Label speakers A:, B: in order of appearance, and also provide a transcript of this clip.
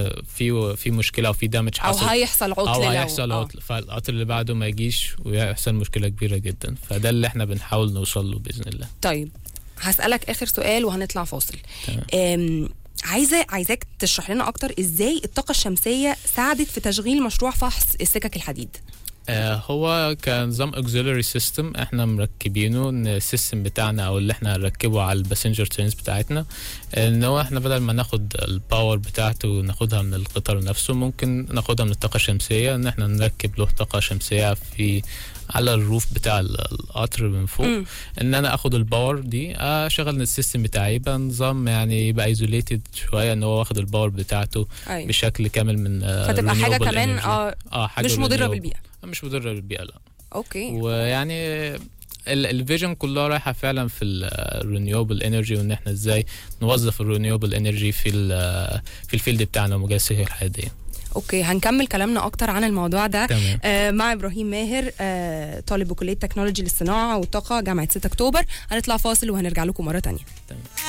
A: آه، في في مشكله او في دامج
B: او
A: حصل
B: هيحصل عطل
A: او
B: لو-
A: هيحصل
B: آه.
A: عطل فالقطر اللي بعده ما يجيش ويحصل مشكله كبيره جدا فده اللي احنا بنحاول نوصل له باذن الله
B: طيب هسألك آخر سؤال وهنطلع فاصل
A: تمام.
B: أم، عايزة عايزاك تشرح لنا أكتر إزاي الطاقة الشمسية ساعدت في تشغيل مشروع فحص السكك الحديد
A: آه، هو كنظام auxiliary system احنا مركبينه ان السيستم بتاعنا او اللي احنا هنركبه على الباسنجر ترينز بتاعتنا ان هو احنا بدل ما ناخد الباور بتاعته وناخدها من القطار نفسه ممكن ناخدها من الطاقة الشمسية ان احنا نركب له طاقة شمسية في على الروف بتاع ال- القطر من فوق
B: مم.
A: ان انا اخد الباور دي اشغل السيستم بتاعي يبقى نظام يعني يبقى ايزوليتد شويه ان هو واخد الباور بتاعته
B: أيوة.
A: بشكل كامل من آه،
B: فتبقى حاجة
A: renewable
B: كمان
A: energy.
B: اه
A: اه حاجه
B: مش مضرة
A: renewable.
B: بالبيئة
A: مش مضره بالبيئه لا
B: أوكي
A: ويعني الفيجن كلها رايحه فعلا في الرينيوبل انرجي وان احنا ازاي نوظف الرينيوبل انرجي في ال- في الفيلد بتاعنا مجال السكك الحديديه
B: أوكي هنكمل كلامنا أكتر عن الموضوع ده
A: تمام
B: آه مع إبراهيم ماهر آه طالب بكلية تكنولوجي للصناعة والطاقة جامعة 6 أكتوبر هنطلع فاصل وهنرجع لكم مرة تانية
A: تمام